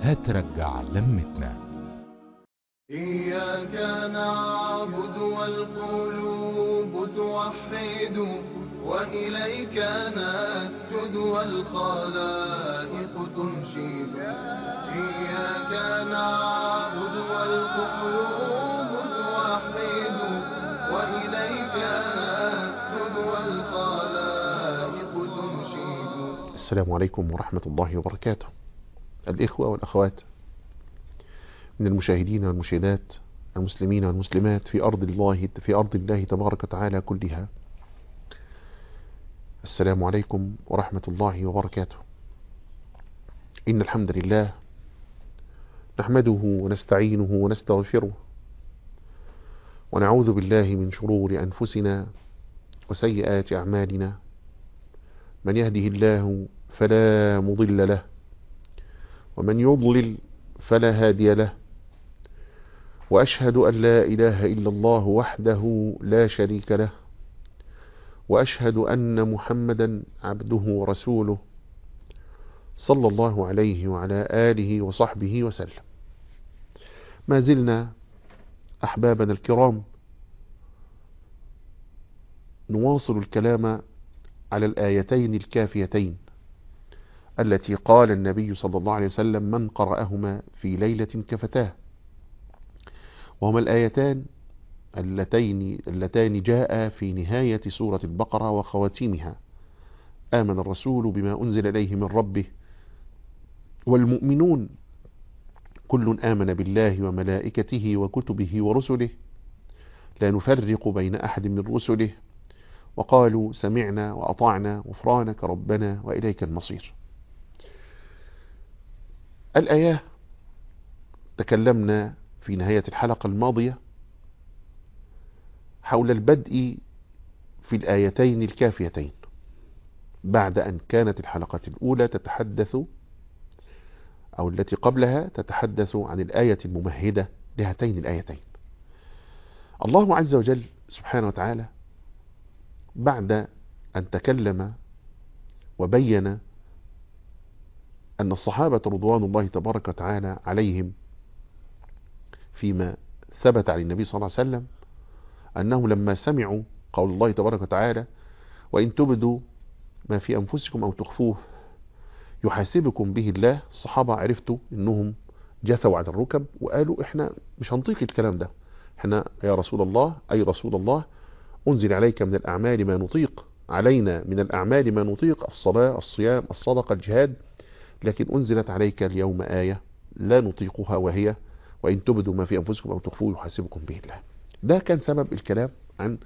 هترجع لمتنا إياك نعبد والقلوب توحد وإليك نسجد والخلائق تنشد إياك نعبد والقلوب توحد وإليك نسجد والخلائق تنشد السلام عليكم ورحمة الله وبركاته الإخوة والأخوات من المشاهدين والمشاهدات المسلمين والمسلمات في أرض الله في أرض الله تبارك وتعالى كلها السلام عليكم ورحمة الله وبركاته إن الحمد لله نحمده ونستعينه ونستغفره ونعوذ بالله من شرور أنفسنا وسيئات أعمالنا من يهده الله فلا مضل له ومن يضلل فلا هادي له وأشهد أن لا إله إلا الله وحده لا شريك له وأشهد أن محمدا عبده ورسوله صلى الله عليه وعلى آله وصحبه وسلم ما زلنا أحبابنا الكرام نواصل الكلام على الآيتين الكافيتين التي قال النبي صلى الله عليه وسلم من قرأهما في ليلة كفتاه وهما الآيتان اللتين, اللتان جاء في نهاية سورة البقرة وخواتيمها آمن الرسول بما أنزل إليه من ربه والمؤمنون كل آمن بالله وملائكته وكتبه ورسله لا نفرق بين أحد من رسله وقالوا سمعنا وأطعنا غفرانك ربنا وإليك المصير الآية تكلمنا في نهاية الحلقة الماضية حول البدء في الآيتين الكافيتين بعد أن كانت الحلقة الأولى تتحدث أو التي قبلها تتحدث عن الآية الممهدة لهاتين الآيتين الله عز وجل سبحانه وتعالى بعد أن تكلم وبين أن الصحابة رضوان الله تبارك وتعالى عليهم فيما ثبت عن النبي صلى الله عليه وسلم أنه لما سمعوا قول الله تبارك وتعالى وإن تبدوا ما في أنفسكم أو تخفوه يحاسبكم به الله الصحابة عرفتوا أنهم جثوا على الركب وقالوا إحنا مش هنطيق الكلام ده إحنا يا رسول الله أي رسول الله أنزل عليك من الأعمال ما نطيق علينا من الأعمال ما نطيق الصلاة الصيام الصدقة الجهاد لكن أنزلت عليك اليوم آية لا نطيقها وهي وإن تبدوا ما في أنفسكم أو تخفوه يحاسبكم به الله ده كان سبب الكلام عن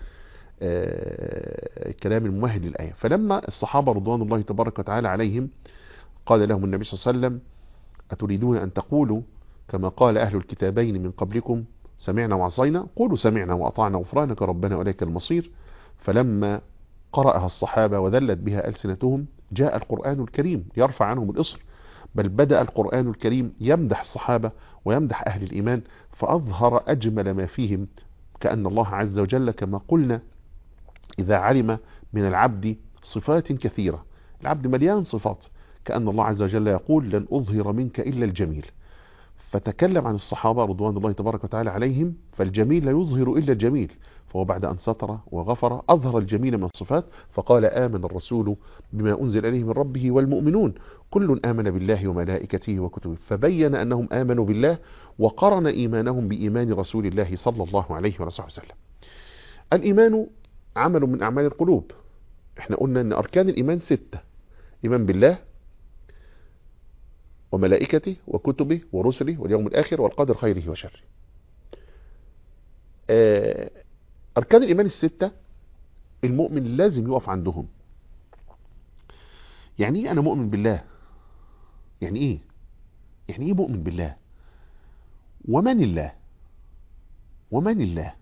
الكلام الممهد للآية فلما الصحابة رضوان الله تبارك وتعالى عليهم قال لهم النبي صلى الله عليه وسلم أتريدون أن تقولوا كما قال أهل الكتابين من قبلكم سمعنا وعصينا قولوا سمعنا وأطعنا غفرانك ربنا وإليك المصير فلما قرأها الصحابة وذلت بها ألسنتهم جاء القرآن الكريم يرفع عنهم الإصر بل بدأ القرآن الكريم يمدح الصحابة ويمدح أهل الإيمان فأظهر أجمل ما فيهم كأن الله عز وجل كما قلنا إذا علم من العبد صفات كثيرة العبد مليان صفات كأن الله عز وجل يقول لن أظهر منك إلا الجميل فتكلم عن الصحابة رضوان الله تبارك وتعالى عليهم فالجميل لا يظهر إلا الجميل فهو بعد أن ستر وغفر أظهر الجميل من الصفات فقال آمن الرسول بما أنزل إليه من ربه والمؤمنون كل آمن بالله وملائكته وكتبه فبين أنهم آمنوا بالله وقرن إيمانهم بإيمان رسول الله صلى الله عليه وسلم الإيمان عمل من أعمال القلوب احنا قلنا أن أركان الإيمان ستة إيمان بالله وملائكته وكتبه ورسله واليوم الآخر والقدر خيره وشره أركان الإيمان الستة المؤمن لازم يقف عندهم يعني إيه أنا مؤمن بالله يعني إيه يعني إيه مؤمن بالله ومن الله ومن الله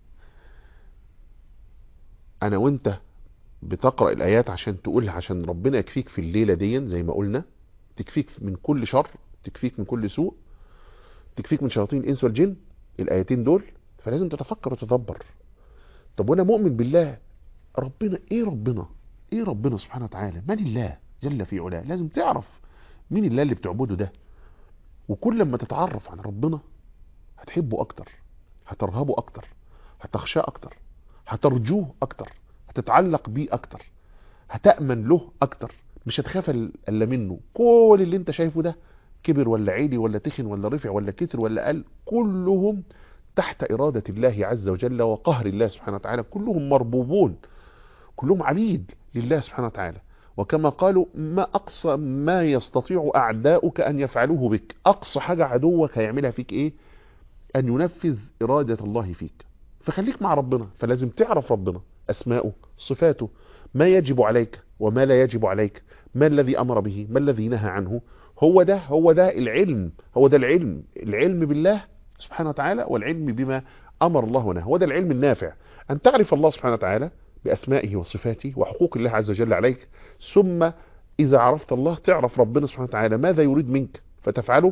أنا وأنت بتقرأ الآيات عشان تقولها عشان ربنا يكفيك في الليلة دي زي ما قلنا تكفيك من كل شر تكفيك من كل سوء تكفيك من شياطين الإنس والجن الآيتين دول فلازم تتفكر وتدبر طب وانا مؤمن بالله ربنا ايه ربنا ايه ربنا سبحانه وتعالى من الله جل في علاه لازم تعرف مين الله اللي بتعبده ده وكل ما تتعرف عن ربنا هتحبه اكتر هترهبه اكتر هتخشاه اكتر هترجوه اكتر هتتعلق بيه اكتر هتأمن له اكتر مش هتخاف الا منه كل اللي انت شايفه ده كبر ولا عيلي ولا تخن ولا رفع ولا كتر ولا قل كلهم تحت إرادة الله عز وجل وقهر الله سبحانه وتعالى كلهم مربوبون كلهم عبيد لله سبحانه وتعالى وكما قالوا ما أقصى ما يستطيع أعداؤك أن يفعلوه بك أقصى حاجة عدوك هيعملها فيك إيه أن ينفذ إرادة الله فيك فخليك مع ربنا فلازم تعرف ربنا أسماؤه صفاته ما يجب عليك وما لا يجب عليك ما الذي أمر به ما الذي نهى عنه هو ده هو ده العلم هو ده العلم العلم بالله سبحانه وتعالى والعلم بما أمر الله ونهى هو ده العلم النافع أن تعرف الله سبحانه وتعالى بأسمائه وصفاته وحقوق الله عز وجل عليك ثم إذا عرفت الله تعرف ربنا سبحانه وتعالى ماذا يريد منك فتفعله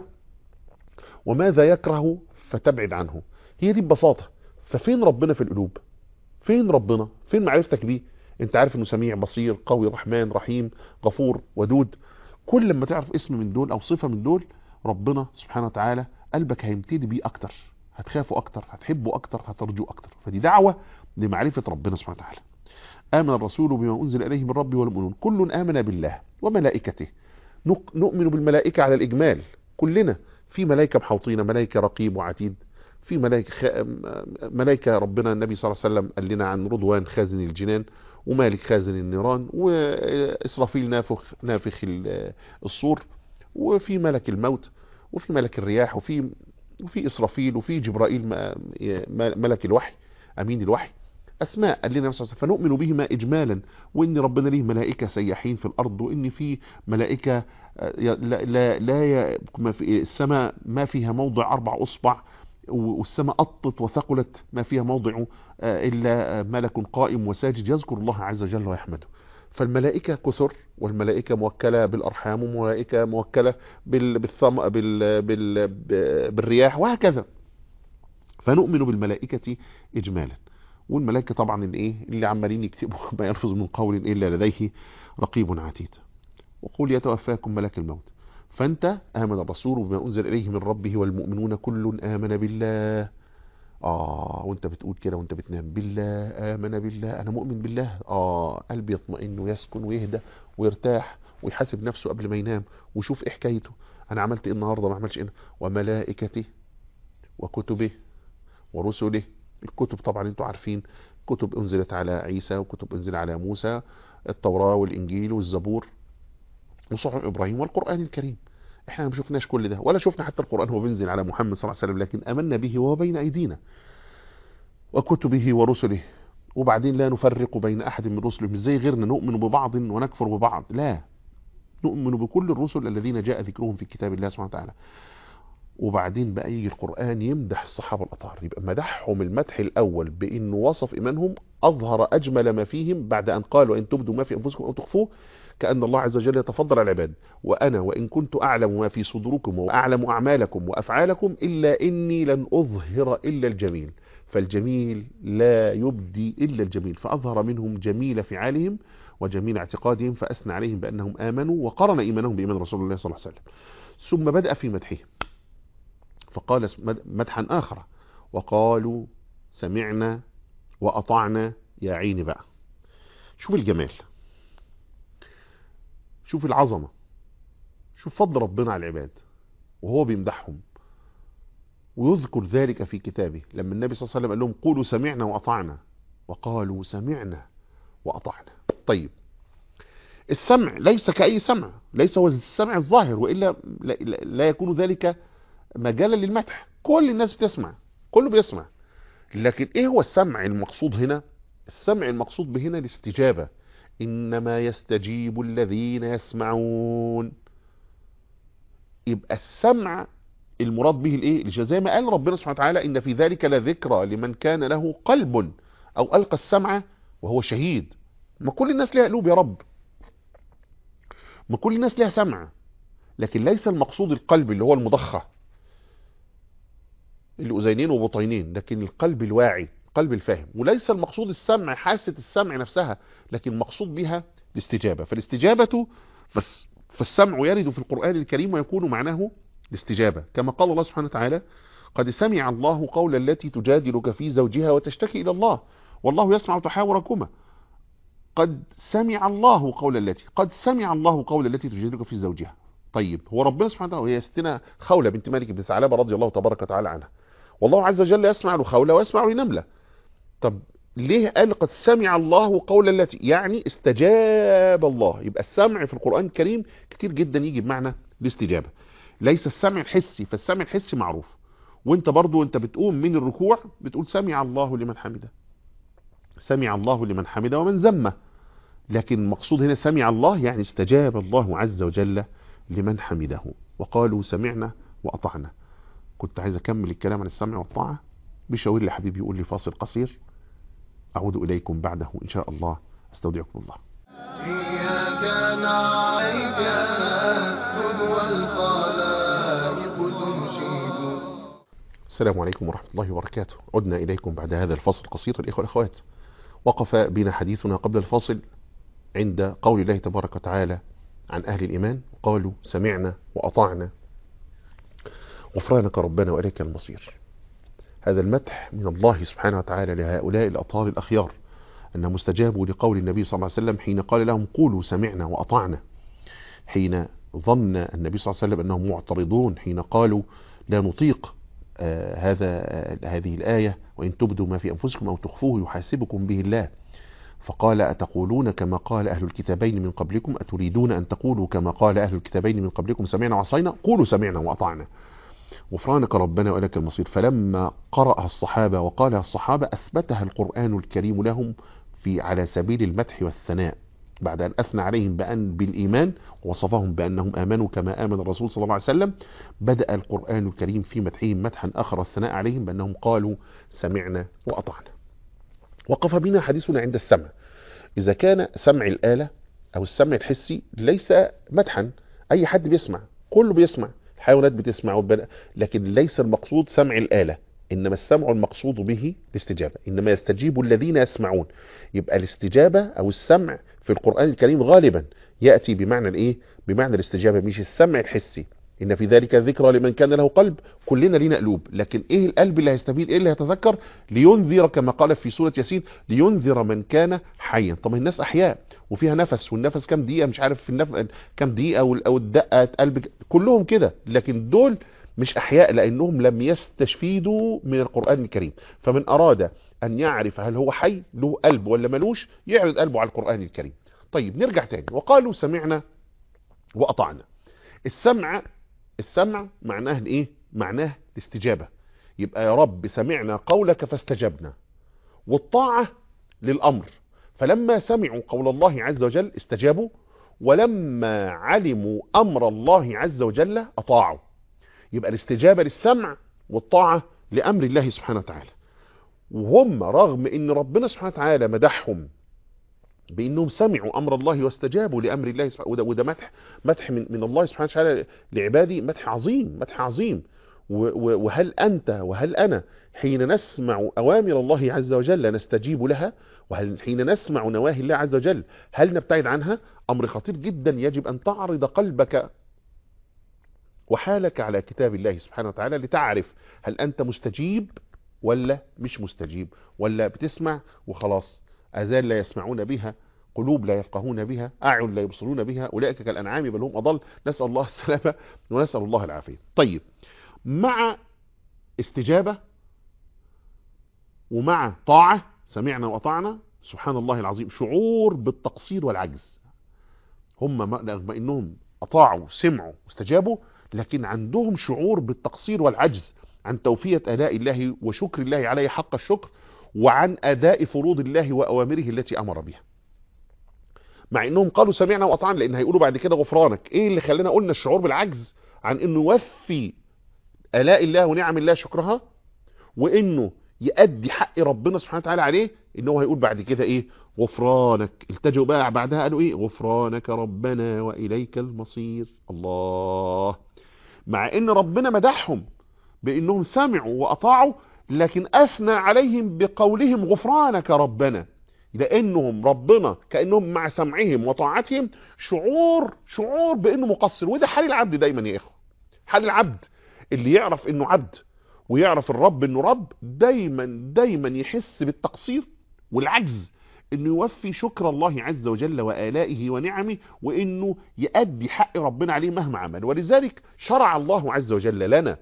وماذا يكره فتبعد عنه هي دي ببساطة ففين ربنا في القلوب فين ربنا فين معرفتك بيه انت عارف انه سميع بصير قوي رحمن رحيم غفور ودود كل لما تعرف اسم من دول او صفة من دول ربنا سبحانه وتعالى قلبك هيمتلي بيه اكتر هتخافه اكتر هتحبه اكتر هترجوه اكتر فدي دعوة لمعرفة ربنا سبحانه وتعالى آمن الرسول بما أنزل إليه من ربه والمؤمنون كل آمن بالله وملائكته نؤمن بالملائكة على الإجمال كلنا في ملائكة محوطين ملائكة رقيب وعتيد في ملائكة خ... ملائكة ربنا النبي صلى الله عليه وسلم قال لنا عن رضوان خازن الجنان ومالك خازن النيران وإسرافيل نافخ نافخ الصور وفي ملك الموت وفي ملك الرياح وفي وفي إسرافيل وفي جبرائيل ملك الوحي أمين الوحي أسماء قال لنا مثلا فنؤمن بهما إجمالا وإن ربنا ليه ملائكة سياحين في الأرض وإن في ملائكة لا, لا, لا ما في السماء ما فيها موضع أربع أصبع والسماء أطت وثقلت ما فيها موضع إلا ملك قائم وساجد يذكر الله عز وجل ويحمده فالملائكة كثر والملائكة موكلة بالأرحام وملائكة موكلة بال بالثم بال بال بالرياح وهكذا فنؤمن بالملائكة إجمالا والملائكة طبعا اللي ايه اللي عمالين يكتبوا ما يلفظ من قول الا لديه رقيب عتيد وقول يتوفاكم ملك الموت فانت امن الرسول بما انزل اليه من ربه والمؤمنون كل امن بالله اه وانت بتقول كده وانت بتنام بالله امن بالله انا مؤمن بالله اه قلبي يطمئن ويسكن ويهدى ويرتاح ويحاسب نفسه قبل ما ينام ويشوف ايه حكايته انا عملت ايه النهارده ما عملتش ايه وملائكته وكتبه ورسله الكتب طبعا انتوا عارفين كتب انزلت على عيسى وكتب انزل على موسى التوراة والانجيل والزبور وصحف ابراهيم والقرآن الكريم احنا ما شفناش كل ده ولا شفنا حتى القرآن هو بينزل على محمد صلى الله عليه وسلم لكن امنا به وهو بين ايدينا وكتبه ورسله وبعدين لا نفرق بين احد من رسله مش زي غيرنا نؤمن ببعض ونكفر ببعض لا نؤمن بكل الرسل الذين جاء ذكرهم في كتاب الله سبحانه وتعالى وبعدين بقى يجي القرآن يمدح الصحابة الأطهار يبقى مدحهم المدح الأول بأنه وصف إيمانهم أظهر أجمل ما فيهم بعد أن قال وإن تبدوا ما في أنفسكم أو تخفوه كأن الله عز وجل يتفضل على العباد وأنا وإن كنت أعلم ما في صدوركم وأعلم أعمالكم وأفعالكم إلا إني لن أظهر إلا الجميل فالجميل لا يبدي إلا الجميل فأظهر منهم جميل فعالهم وجميل اعتقادهم فأثنى عليهم بأنهم آمنوا وقرن إيمانهم بإيمان رسول الله صلى الله عليه وسلم ثم بدأ في مدحهم فقال مدحا آخر وقالوا سمعنا وأطعنا يا عيني بقى شوف الجمال شوف العظمة شوف فضل ربنا على العباد وهو بيمدحهم ويذكر ذلك في كتابه لما النبي صلى الله عليه وسلم قال لهم قولوا سمعنا وأطعنا وقالوا سمعنا وأطعنا طيب السمع ليس كأي سمع ليس هو السمع الظاهر وإلا لا يكون ذلك مجالا للمدح كل الناس بتسمع كله بيسمع لكن ايه هو السمع المقصود هنا السمع المقصود بهنا الاستجابة انما يستجيب الذين يسمعون يبقى السمع المراد به الايه زي ما قال ربنا سبحانه وتعالى ان في ذلك لذكرى لمن كان له قلب او القى السمع وهو شهيد ما كل الناس لها قلوب يا رب ما كل الناس لها سمع لكن ليس المقصود القلب اللي هو المضخه الأذينين وبطينين لكن القلب الواعي القلب الفاهم وليس المقصود السمع حاسة السمع نفسها لكن المقصود بها الاستجابة فالاستجابة فالسمع يرد في القرآن الكريم ويكون معناه الاستجابة كما قال الله سبحانه وتعالى قد سمع الله قول التي تجادلك في زوجها وتشتكي إلى الله والله يسمع تحاوركما قد سمع الله قول التي قد سمع الله قول التي تجادلك في زوجها طيب هو ربنا سبحانه وتعالى وهي ستنا خولة بنت مالك بن ثعلبة رضي الله تبارك وتعالى عنها والله عز وجل يسمع لخولة ويسمع لنملة طب ليه قال قد سمع الله قول التي يعني استجاب الله يبقى السمع في القرآن الكريم كتير جدا يجي بمعنى الاستجابة ليس السمع الحسي فالسمع الحسي معروف وانت برضو انت بتقوم من الركوع بتقول سمع الله لمن حمده سمع الله لمن حمده ومن ذمه لكن المقصود هنا سمع الله يعني استجاب الله عز وجل لمن حمده وقالوا سمعنا وأطعنا كنت عايز أكمل الكلام عن السمع والطاعة بشاور لي حبيبي يقول لي فاصل قصير أعود إليكم بعده إن شاء الله أستودعكم الله إياك نعبد نسجد والخلائق تنشد السلام عليكم ورحمة الله وبركاته عدنا إليكم بعد هذا الفصل القصير الإخوة والأخوات وقف بنا حديثنا قبل الفاصل عند قول الله تبارك وتعالى عن أهل الإيمان قالوا سمعنا وأطعنا غفرانك ربنا وإليك المصير هذا المدح من الله سبحانه وتعالى لهؤلاء الأطهار الأخيار أنهم استجابوا لقول النبي صلى الله عليه وسلم حين قال لهم قولوا سمعنا وأطعنا حين ظن النبي صلى الله عليه وسلم أنهم معترضون حين قالوا لا نطيق آه هذا آه هذه الآية وإن تبدوا ما في أنفسكم أو تخفوه يحاسبكم به الله فقال أتقولون كما قال أهل الكتابين من قبلكم أتريدون أن تقولوا كما قال أهل الكتابين من قبلكم سمعنا وعصينا قولوا سمعنا وأطعنا غفرانك ربنا وإليك المصير فلما قرأها الصحابة وقالها الصحابة أثبتها القرآن الكريم لهم في على سبيل المدح والثناء بعد أن أثنى عليهم بأن بالإيمان ووصفهم بأنهم آمنوا كما آمن الرسول صلى الله عليه وسلم بدأ القرآن الكريم في مدحهم مدحا آخر الثناء عليهم بأنهم قالوا سمعنا وأطعنا وقف بنا حديثنا عند السمع إذا كان سمع الآلة أو السمع الحسي ليس مدحا أي حد بيسمع كله بيسمع الحيوانات بتسمع والبناء لكن ليس المقصود سمع الآلة إنما السمع المقصود به الاستجابة إنما يستجيب الذين يسمعون يبقى الاستجابة أو السمع في القرآن الكريم غالبا يأتي بمعنى الإيه بمعنى الاستجابة مش السمع الحسي إن في ذلك ذكرى لمن كان له قلب كلنا لينا قلوب لكن إيه القلب اللي هيستفيد إيه اللي هيتذكر لينذر كما قال في سورة ياسين لينذر من كان حيا طب الناس أحياء وفيها نفس والنفس كام دقيقة مش عارف في النف... كام دقيقة أو الدقة قلب كلهم كده لكن دول مش أحياء لأنهم لم يستفيدوا من القرآن الكريم فمن أراد أن يعرف هل هو حي له قلب ولا ملوش يعرض قلبه على القرآن الكريم طيب نرجع تاني وقالوا سمعنا وأطعنا السمع السمع معناه الايه معناه الاستجابة يبقى يا رب سمعنا قولك فاستجبنا والطاعة للأمر فلما سمعوا قول الله عز وجل استجابوا ولما علموا أمر الله عز وجل أطاعوا يبقى الاستجابة للسمع والطاعة لأمر الله سبحانه وتعالى وهم رغم ان ربنا سبحانه وتعالى مدحهم بانهم سمعوا امر الله واستجابوا لامر الله سبحانه وده, وده مدح مدح من, من الله سبحانه وتعالى لعبادي مدح عظيم مدح عظيم وهل انت وهل انا حين نسمع اوامر الله عز وجل نستجيب لها وهل حين نسمع نواهي الله عز وجل هل نبتعد عنها امر خطير جدا يجب ان تعرض قلبك وحالك على كتاب الله سبحانه وتعالى لتعرف هل انت مستجيب ولا مش مستجيب ولا بتسمع وخلاص اذان لا يسمعون بها قلوب لا يفقهون بها اعين لا يبصرون بها اولئك كالانعام بل هم اضل نسال الله السلامه ونسال الله العافيه طيب مع استجابه ومع طاعه سمعنا واطعنا سبحان الله العظيم شعور بالتقصير والعجز هم رغم انهم اطاعوا سمعوا واستجابوا لكن عندهم شعور بالتقصير والعجز عن توفية آلاء الله وشكر الله عليه حق الشكر وعن أداء فروض الله وأوامره التي أمر بها مع أنهم قالوا سمعنا وأطعنا لأن هيقولوا بعد كده غفرانك إيه اللي خلانا قلنا الشعور بالعجز عن أنه يوفي آلاء الله ونعم الله شكرها وأنه يأدي حق ربنا سبحانه وتعالى عليه انه هيقول بعد كده ايه غفرانك التجوا بقى بعدها قالوا ايه غفرانك ربنا واليك المصير الله مع ان ربنا مدحهم بانهم سمعوا واطاعوا لكن اثنى عليهم بقولهم غفرانك ربنا لانهم ربنا كانهم مع سمعهم وطاعتهم شعور شعور بانه مقصر وده حال العبد دايما يا اخوه حال العبد اللي يعرف انه عبد ويعرف الرب انه رب دايما دايما يحس بالتقصير والعجز انه يوفي شكر الله عز وجل والائه ونعمه وانه يؤدي حق ربنا عليه مهما عمل ولذلك شرع الله عز وجل لنا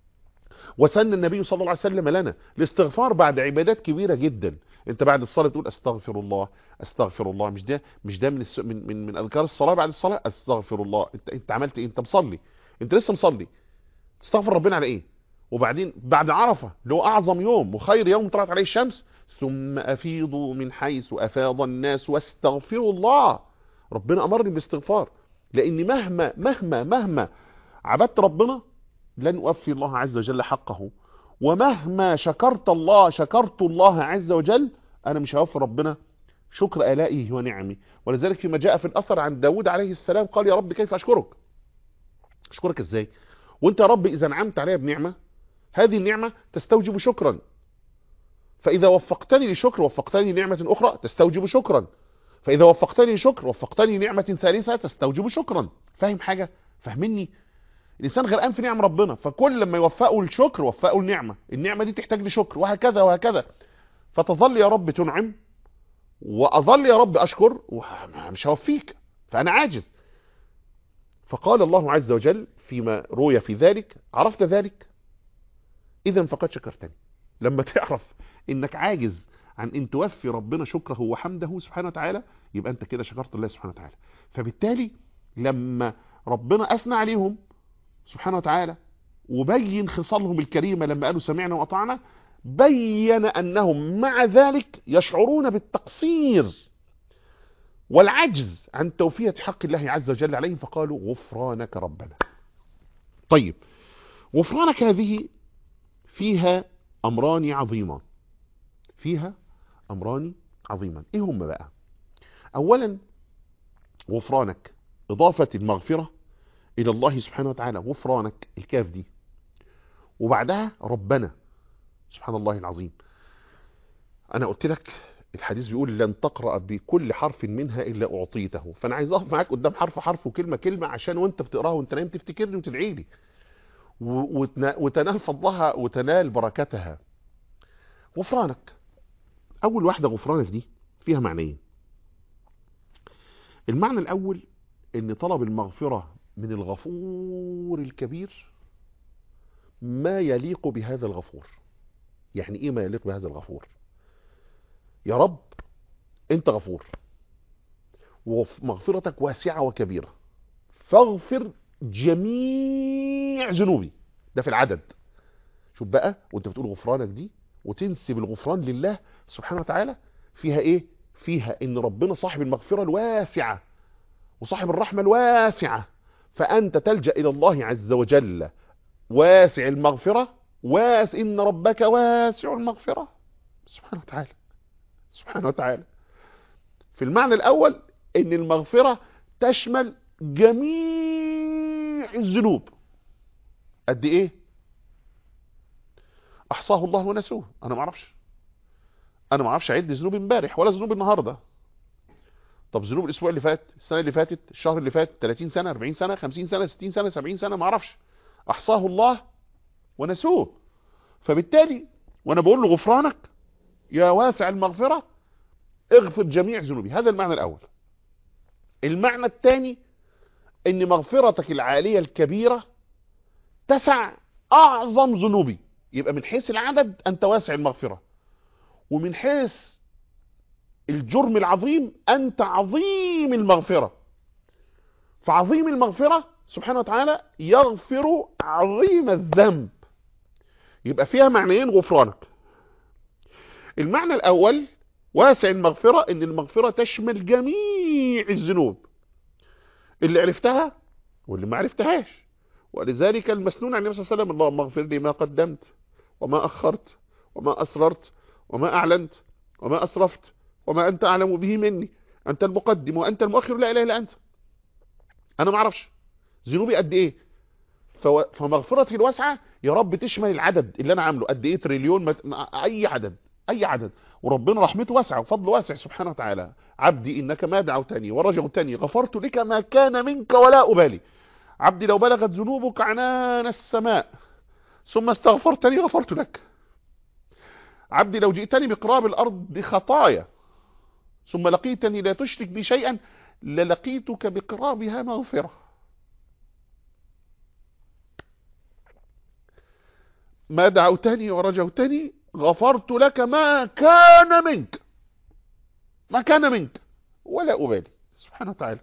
وسن النبي صلى الله عليه وسلم لنا الاستغفار بعد عبادات كبيره جدا انت بعد الصلاه تقول استغفر الله استغفر الله مش ده مش ده من الس... من من, من اذكار الصلاه بعد الصلاه استغفر الله انت انت عملت ايه انت مصلي انت لسه مصلي تستغفر ربنا على ايه وبعدين بعد عرفه اللي هو اعظم يوم وخير يوم طلعت عليه الشمس ثم افيضوا من حيث افاض الناس واستغفروا الله ربنا امرني بالاستغفار لان مهما مهما مهما عبدت ربنا لن أوفي الله عز وجل حقه ومهما شكرت الله شكرت الله عز وجل أنا مش هوفي ربنا شكر آلائه ونعمه ولذلك فيما جاء في الأثر عن داود عليه السلام قال يا رب كيف أشكرك أشكرك إزاي وانت يا رب إذا نعمت عليها بنعمة هذه النعمة تستوجب شكرا فإذا وفقتني لشكر وفقتني نعمة أخرى تستوجب شكرا فإذا وفقتني شكر وفقتني نعمة ثالثة تستوجب شكرا فاهم حاجة فاهمني الانسان غرقان في نعم ربنا فكل لما يوفقه الشكر وفقه النعمه النعمه دي تحتاج لشكر وهكذا وهكذا فتظل يا رب تنعم واظل يا رب اشكر ومش هوفيك فانا عاجز فقال الله عز وجل فيما روي في ذلك عرفت ذلك اذا فقد شكرتني لما تعرف انك عاجز عن ان توفي ربنا شكره وحمده سبحانه وتعالى يبقى انت كده شكرت الله سبحانه وتعالى فبالتالي لما ربنا اثنى عليهم سبحانه وتعالى وبين خصالهم الكريمة لما قالوا سمعنا وأطعنا بين أنهم مع ذلك يشعرون بالتقصير والعجز عن توفية حق الله عز وجل عليهم فقالوا غفرانك ربنا طيب غفرانك هذه فيها أمران عظيمان فيها أمران عظيمان إيه هم بقى أولا غفرانك إضافة المغفرة الى الله سبحانه وتعالى غفرانك الكاف دي وبعدها ربنا سبحان الله العظيم انا قلت لك الحديث بيقول لن تقرأ بكل حرف منها الا اعطيته فانا عايز اقف معاك قدام حرف حرف وكلمة كلمة عشان وانت بتقراها وانت نايم تفتكرني وتدعي لي وتنال فضلها وتنال بركتها غفرانك اول واحدة غفرانك دي فيها معنيين المعنى الاول ان طلب المغفرة من الغفور الكبير ما يليق بهذا الغفور يعني ايه ما يليق بهذا الغفور يا رب انت غفور ومغفرتك واسعة وكبيرة فاغفر جميع ذنوبي ده في العدد شوف بقى وانت بتقول غفرانك دي وتنسب الغفران لله سبحانه وتعالى فيها ايه فيها ان ربنا صاحب المغفرة الواسعة وصاحب الرحمة الواسعة فأنت تلجأ إلى الله عز وجل واسع المغفرة واس إن ربك واسع المغفرة سبحانه وتعالى سبحانه وتعالى في المعنى الأول إن المغفرة تشمل جميع الذنوب قد إيه أحصاه الله ونسوه أنا ما أعرفش أنا ما أعرفش أعد ذنوب امبارح ولا ذنوب النهارده طب ذنوب الاسبوع اللي فات السنه اللي فاتت الشهر اللي فات 30 سنه 40 سنه 50 سنه 60 سنه 70 سنه ما اعرفش احصاه الله ونسوه فبالتالي وانا بقول له غفرانك يا واسع المغفره اغفر جميع ذنوبي هذا المعنى الاول المعنى الثاني ان مغفرتك العاليه الكبيره تسع اعظم ذنوبي يبقى من حيث العدد انت واسع المغفره ومن حيث الجرم العظيم أنت عظيم المغفرة فعظيم المغفرة سبحانه وتعالى يغفر عظيم الذنب يبقى فيها معنيين غفرانك المعنى الأول واسع المغفرة ان المغفرة تشمل جميع الذنوب اللي عرفتها واللي ما عرفتهاش ولذلك المسنون عن النبي صلى الله عليه وسلم اللهم اغفر لي ما قدمت وما أخرت وما أسررت وما أعلنت وما أسرفت وما أنت أعلم به مني أنت المقدم وأنت المؤخر لا إله إلا أنت أنا ما أعرفش ذنوبي قد إيه فو... فمغفرتي الواسعة يا رب تشمل العدد اللي أنا عامله قد إيه تريليون مت... أي عدد أي عدد وربنا رحمته واسعة وفضل واسع سبحانه وتعالى عبدي إنك ما دعوتني ورجوتني غفرت لك ما كان منك ولا أبالي عبدي لو بلغت ذنوبك عنان السماء ثم استغفرتني غفرت لك عبدي لو جئتني بقراب الأرض خطايا ثم لقيتني لا تشرك بي شيئا للقيتك بقرابها مغفرة ما دعوتني ورجوتني غفرت لك ما كان منك ما كان منك ولا أبالي سبحانه وتعالى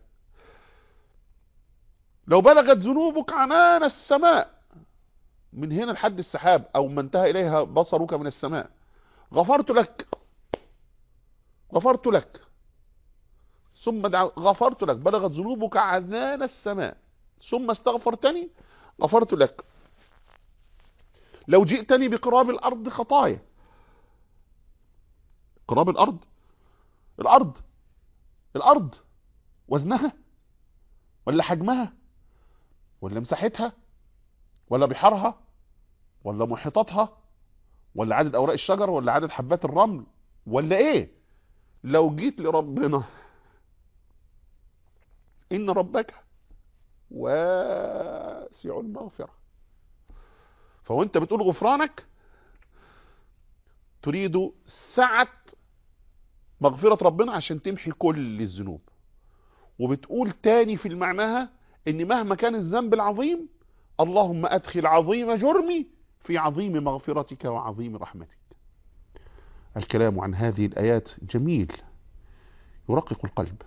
لو بلغت ذنوبك عنان السماء من هنا لحد السحاب أو ما انتهى إليها بصرك من السماء غفرت لك غفرت لك ثم دع... غفرت لك بلغت ذنوبك عنان السماء ثم استغفرتني غفرت لك لو جئتني بقراب الأرض خطايا قراب الأرض الأرض الأرض وزنها ولا حجمها ولا مساحتها ولا بحارها ولا محيطاتها ولا عدد أوراق الشجر ولا عدد حبات الرمل ولا إيه لو جيت لربنا إن ربك واسع المغفرة فوانت بتقول غفرانك تريد سعة مغفرة ربنا عشان تمحي كل الذنوب وبتقول تاني في المعناها ان مهما كان الذنب العظيم اللهم ادخل عظيم جرمي في عظيم مغفرتك وعظيم رحمتك الكلام عن هذه الآيات جميل يرقق القلب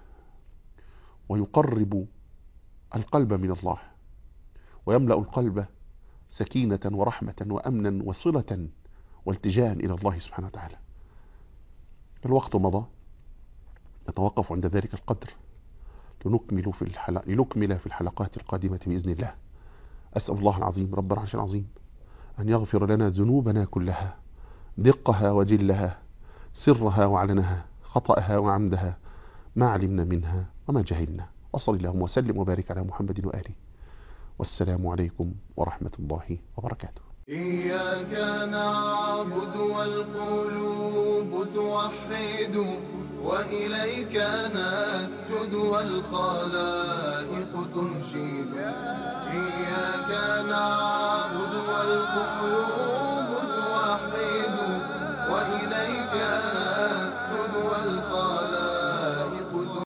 ويقرب القلب من الله ويملأ القلب سكينة ورحمة وأمنا وصلة والتجاء إلى الله سبحانه وتعالى الوقت مضى نتوقف عند ذلك القدر لنكمل في الحلق لنكمل في الحلقات القادمة بإذن الله أسأل الله العظيم رب العرش العظيم أن يغفر لنا ذنوبنا كلها دقها وجلها سرها وعلنها خطأها وعمدها ما علمنا منها وما جهلنا وصل اللهم وسلم وبارك على محمد وآله والسلام عليكم ورحمة الله وبركاته إياك نعبد والقلوب توحد وإليك نسجد والخلائق تنشد إياك نعبد والقلوب توحد وإليك نسجد